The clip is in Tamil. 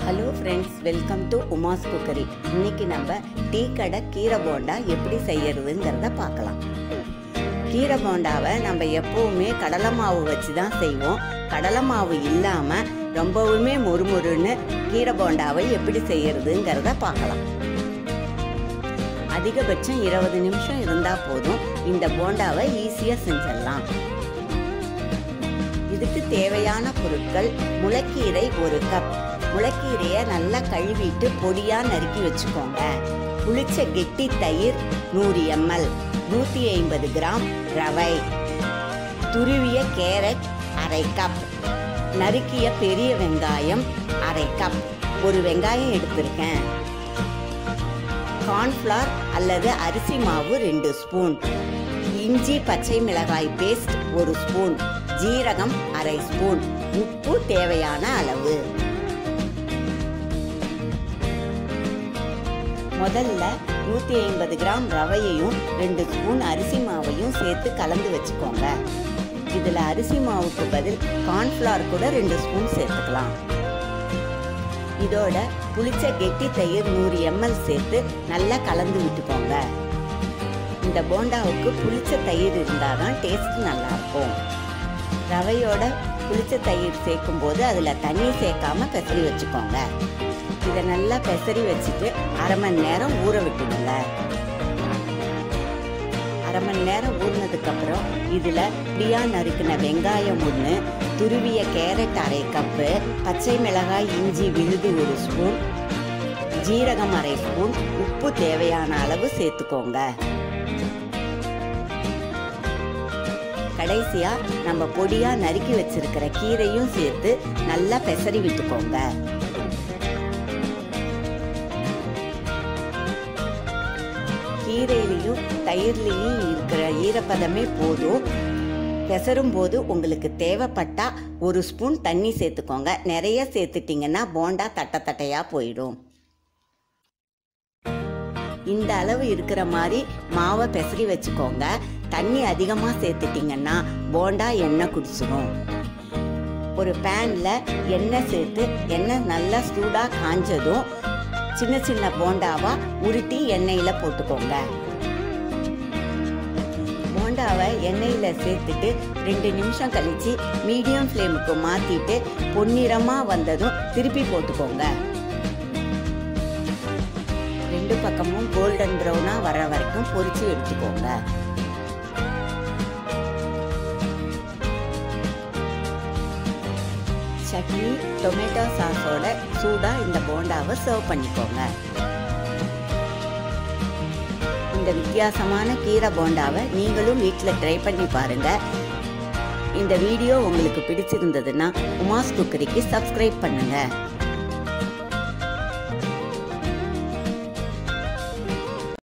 hello friends welcome to Uma's cookery இன்னைக்கு நம்ம டீ கடை கீரை போண்டா எப்படி செய்யறதுங்கிறத பார்க்கலாம் கீரை போண்டாவை நம்ம எப்பவுமே கடலை மாவு வச்சு தான் செய்வோம் கடலை மாவு இல்லாமல் ரொம்பவுமே முறுமுறுன்னு கீரை போண்டாவை எப்படி செய்யறதுங்கிறத பார்க்கலாம் அதிகபட்சம் இருபது நிமிஷம் இருந்தால் போதும் இந்த போண்டாவை ஈஸியாக செஞ்சிடலாம் இதுக்கு தேவையான பொருட்கள் முளைக்கீரை ஒரு கப் முளைக்கீரையை நல்லா கழுவிட்டு பொடியாக நறுக்கி வச்சுக்கோங்க புளிச்ச கெட்டி தயிர் நூறு எம்எல் நூற்றி ஐம்பது கிராம் ரவை துருவிய கேரட் அரை கப் நறுக்கிய பெரிய வெங்காயம் அரை கப் ஒரு வெங்காயம் எடுத்திருக்கேன் கார்ன்ஃப்ளவர் அல்லது அரிசி மாவு ரெண்டு ஸ்பூன் இஞ்சி பச்சை மிளகாய் பேஸ்ட் ஒரு ஸ்பூன் ஜீரகம் அரை ஸ்பூன் உப்பு தேவையான அளவு முதல்ல நூற்றி ஐம்பது கிராம் ரவையையும் ரெண்டு ஸ்பூன் அரிசி மாவையும் சேர்த்து கலந்து வச்சுக்கோங்க இதில் அரிசி மாவுக்கு பதில் கார்ன்ஃப்ளவர் கூட ரெண்டு ஸ்பூன் சேர்த்துக்கலாம் இதோட புளிச்ச கெட்டி தயிர் நூறு எம்எல் சேர்த்து நல்லா கலந்து விட்டுக்கோங்க இந்த போண்டாவுக்கு புளிச்ச தயிர் இருந்தால் தான் டேஸ்ட் நல்லாயிருக்கும் ரவையோட புளிச்ச தயிர் சேர்க்கும் போது அதில் தண்ணி சேர்க்காம பெசரி வச்சுக்கோங்க இதை நல்லா பெசரி வச்சுட்டு அரை மணி நேரம் ஊற விட்டுடுங்க அரை மணி நேரம் ஊறினதுக்கப்புறம் இதில் இப்படியா நறுக்கின வெங்காயம் ஒன்று துருவிய கேரட் அரை கப்பு பச்சை மிளகாய் இஞ்சி விழுது ஒரு ஸ்பூன் ஜீரகம் அரை ஸ்பூன் உப்பு தேவையான அளவு சேர்த்துக்கோங்க கடைசியா நம்ம பொடியா நறுக்கி வச்சிருக்கிற கீரையும் சேர்த்து நல்லா பெசரி விட்டுக்கோங்க கீரையிலையும் தயிர்லையும் இருக்கிற ஈரப்பதமே போதும் பெசரும் போது உங்களுக்கு தேவைப்பட்டா ஒரு ஸ்பூன் தண்ணி சேர்த்துக்கோங்க நிறைய சேர்த்துட்டிங்கன்னா போண்டா தட்டை தட்டையாக போயிடும் இந்த அளவு இருக்கிற மாதிரி மாவை பெசரி வச்சுக்கோங்க தண்ணி அதிகமாக சேர்த்துட்டிங்கன்னா போண்டா எண்ணெய் குடிச்சிடும் ஒரு பேனில் எண்ணெய் சேர்த்து எண்ணெய் நல்லா சூடாக காஞ்சதும் சின்ன சின்ன போண்டாவாக உருட்டி எண்ணெயில் போட்டுக்கோங்க போண்டாவை எண்ணெயில் சேர்த்துட்டு ரெண்டு நிமிஷம் கழித்து மீடியம் ஃப்ளேமுக்கு மாற்றிட்டு பொன்னிறமாக வந்ததும் திருப்பி போட்டுக்கோங்க ரெண்டு பக்கமும் கோல்டன் ப்ரௌனாக வர வரைக்கும் பொரிச்சு எடுத்துக்கோங்க சட்னி டொமேட்டோ சாஸோட சூடாக இந்த போண்டாவை சர்வ் பண்ணிக்கோங்க இந்த வித்தியாசமான கீரை போண்டாவை நீங்களும் வீட்டில் ட்ரை பண்ணி பாருங்கள் இந்த வீடியோ உங்களுக்கு பிடிச்சிருந்ததுன்னா உமாஸ் குக்கரிக்கு சப்ஸ்கிரைப் பண்ணுங்கள்